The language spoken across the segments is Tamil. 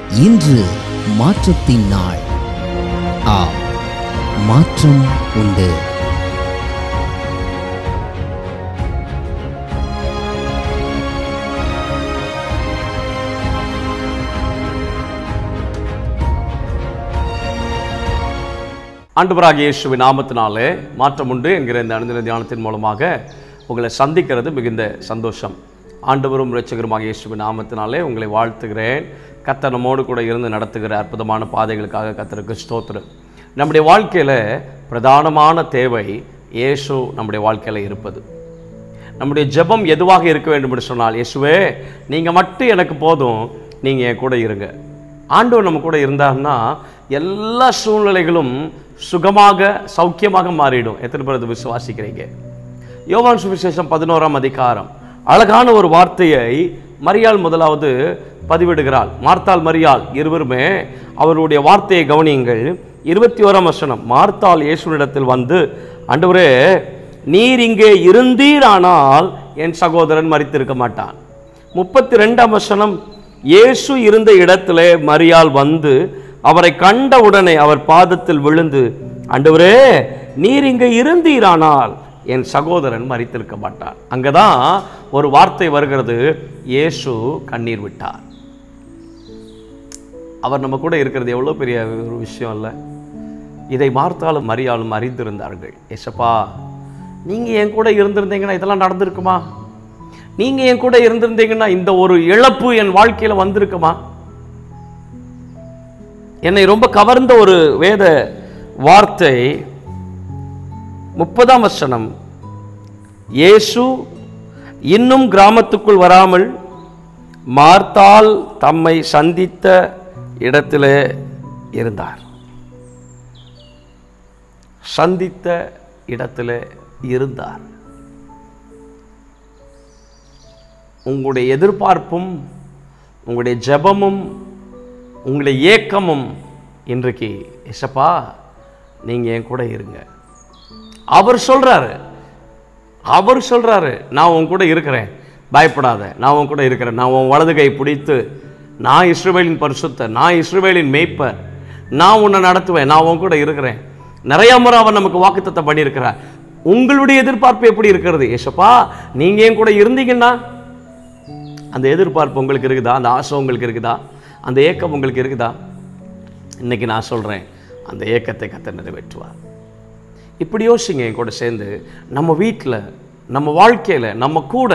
இன்று மாற்றத்தின் நாள் ஆம் மாற்றம் உண்டு ஆண்டவராகிய இயேசுவின் நாமத்தினாலே மாற்றம் உண்டு என்கிற இந்த அனுதின தியானத்தின் மூலமாக உங்களை சந்திக்கிறது மிகுந்த சந்தோஷம் ஆண்டவரும் இரட்சகருமாக இயேசுவின் நாமத்தினாலே உங்களை வாழ்த்துகிறேன் கர்த்தர் நம்மோடு கூட இருந்து நடத்துகிற அற்புதமான பாதைகளுக்காக கத்தருக்கு ஸ்தோத்திரம் நம்முடைய வாழ்க்கையில் பிரதானமான தேவை இயேசு நம்முடைய வாழ்க்கையில் இருப்பது நம்முடைய ஜெபம் எதுவாக இருக்க வேண்டும் என்று சொன்னால் இயேசுவே நீங்கள் மட்டும் எனக்கு போதும் நீங்கள் என் கூட இருங்க ஆண்டவர் நம்ம கூட இருந்தார்னா எல்லா சூழ்நிலைகளும் சுகமாக சௌக்கியமாக மாறிடும் எத்தனை பேர் அதை விசுவாசிக்கிறீங்க யோவான் சுவிசேஷம் பதினோராம் அதிகாரம் அழகான ஒரு வார்த்தையை மரியாள் முதலாவது பதிவிடுகிறாள் மார்த்தாள் மரியாள் இருவருமே அவருடைய வார்த்தையை கவனியுங்கள் இருபத்தி ஓராம் வசனம் மார்த்தாள் இயேசுவினிடத்தில் வந்து ஆண்டவரே நீர் இங்கே இருந்தீரானால் என் சகோதரன் மரித்திருக்க மாட்டான் முப்பத்தி ரெண்டாம் வசனம் இயேசு இருந்த இடத்திலே மரியாள் வந்து அவரை கண்டவுடனே அவர் பாதத்தில் விழுந்து ஆண்டவரே நீர் இங்கே இருந்தீரானால் என் சகோதரன் மரித்திருக்க மாட்டான் அங்கதான் ஒரு வார்த்தை வருகிறது இயேசு கண்ணீர் விட்டார் அவர் நம்ம கூட இருக்கிறது எவ்வளோ பெரிய ஒரு விஷயம் இல்லை இதை மார்த்தாலும் மரியாளும் அறிந்திருந்தார்கள் ஏசப்பா நீங்கள் என் கூட இருந்திருந்தீங்கன்னா இதெல்லாம் நடந்திருக்குமா நீங்கள் என் கூட இருந்திருந்தீங்கன்னா இந்த ஒரு இழப்பு என் வாழ்க்கையில் வந்திருக்குமா என்னை ரொம்ப கவர்ந்த ஒரு வேத வார்த்தை முப்பதாம் வசனம் இயேசு இன்னும் கிராமத்துக்குள் வராமல் மார்த்தால் தம்மை சந்தித்த இடத்திலே இருந்தார் சந்தித்த இடத்திலே இருந்தார் உங்களுடைய எதிர்பார்ப்பும் உங்களுடைய ஜெபமும் உங்களுடைய ஏக்கமும் இன்றைக்கு எசப்பா நீங்கள் என் கூட இருங்க அவர் சொல்கிறாரு அவர் சொல்கிறாரு நான் உன் கூட இருக்கிறேன் பயப்படாத நான் உன் கூட இருக்கிறேன் நான் உன் வலது கை பிடித்து நான் இஸ்ரவேலின் பரிசுத்த நான் இஸ்ரவேலின் மேய்ப்பர் நான் உன்னை நடத்துவேன் நான் உன் கூட இருக்கிறேன் நிறைய முறை அவன் நமக்கு வாக்குத்தத்தம் பண்ணியிருக்கிறார் உங்களுடைய எதிர்பார்ப்பு எப்படி இருக்கிறது ஏசப்பா நீங்கள் என் கூட இருந்தீங்கன்னா அந்த எதிர்பார்ப்பு உங்களுக்கு இருக்குதா அந்த ஆசை உங்களுக்கு இருக்குதா அந்த ஏக்கம் உங்களுக்கு இருக்குதா இன்னைக்கு நான் சொல்கிறேன் அந்த ஏக்கத்தை கத்த நிறைவேற்றுவார் இப்படி யோசிங்க என் கூட சேர்ந்து நம்ம வீட்டில் நம்ம வாழ்க்கையில் நம்ம கூட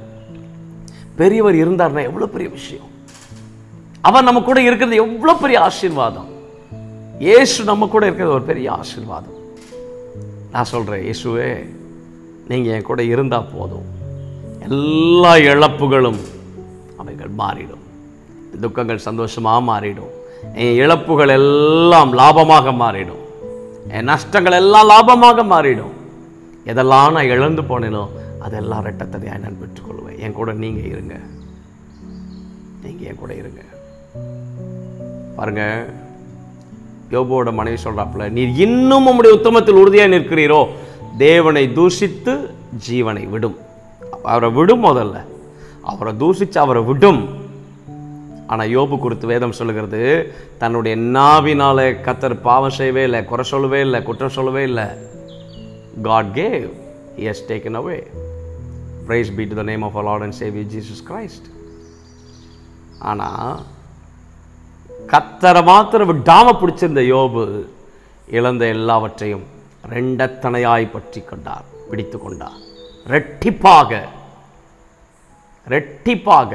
பெரியவர் இருந்தார்னா எவ்வளோ பெரிய விஷயம் அவர் நம்ம கூட இருக்கிறது எவ்வளோ பெரிய ஆசீர்வாதம் இயேசு நம்ம கூட இருக்கிறது ஒரு பெரிய ஆசீர்வாதம் நான் சொல்கிறேன் இயேசுவே நீங்கள் என் கூட இருந்தால் போதும் எல்லா இழப்புகளும் அவைகள் மாறிடும் துக்கங்கள் சந்தோஷமாக மாறிடும் என் இழப்புகள் எல்லாம் லாபமாக மாறிடும் என் நஷ்டங்கள் எல்லாம் லாபமாக மாறிடும் எதெல்லாம் நான் இழந்து போனேனோ அதெல்லாம் ரெட்டத்தனையாக நான் பெற்றுக்கொள்வேன் என் கூட நீங்கள் இருங்க நீங்கள் என் கூட இருங்க பாருங்க யோபோட மனைவி சொல்றாப்புல நீர் இன்னும் உம்முடைய உத்தமத்தில் உறுதியாக நிற்கிறீரோ தேவனை தூஷித்து ஜீவனை விடும் அவரை விடும் முதல்ல அவரை தூஷிச்சு அவரை விடும் ஆனால் யோபு குறித்து வேதம் சொல்லுகிறது தன்னுடைய நாவினால கத்தர் பாவம் செய்யவே இல்லை குறை சொல்லவே இல்லை குற்றம் சொல்லவே இல்லை God gave has taken away praise be to the name of Lord and saviour Jesus Christ ஆனால் கத்தரை மாத்திரம் விடாம பிடிச்சிருந்த யோபு இழந்த எல்லாவற்றையும் ரெண்டத்தனையாய் பற்றி கொண்டார் பிடித்து கொண்டார் ரெட்டிப்பாக ரெட்டிப்பாக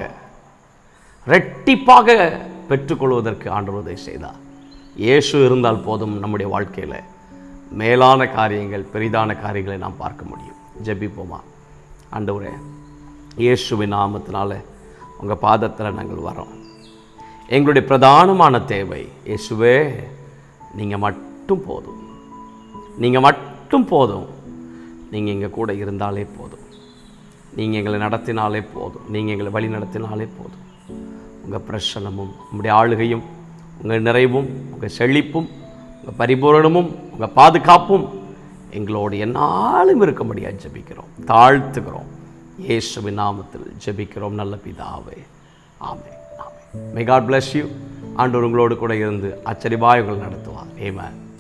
ரெட்டிப்பாக பெற்றுக்கொள்வதற்கு ஆண்டவர் உதவி செய்தார் இயேசு இருந்தால் போதும் நம்முடைய வாழ்க்கையில் மேலான காரியங்கள் பெரிதான காரியங்களை நாம் பார்க்க முடியும் ஜெபிப்போமா ஆண்டவரே இயேசுவின் நாமத்தினால உங்கள் பாதத்தில் நாங்கள் வரோம் எங்களுடைய பிரதானமான தேவை இயேசுவே நீங்கள் மட்டும் போதும் நீங்கள் மட்டும் போதும் நீங்கள் எங்கள் கூட இருந்தாலே போதும் நீங்கள் எங்களை நடத்தினாலே போதும் நீங்கள் எங்களை வழி நடத்தினாலே போதும் உங்கள் பிரசனமும் உங்களுடைய ஆளுகையும் உங்கள் நிறைவும் உங்கள் செழிப்பும் உங்கள் பரிபூரணமும் உங்கள் பாதுகாப்பும் எங்களோடு என்னாலும் இருக்கும்படியாக ஜெபிக்கிறோம் தாழ்த்துக்கிறோம் இயேசுவின் நாமத்தில் ஜெபிக்கிறோம் நல்ல பிதாவே ஆமென் ஆமென் மே காட் bless யூ ஆண்டவர் உங்களோடு கூட இருந்து ஆச்சரியமாய் உங்களை நடத்துவார் ஏமா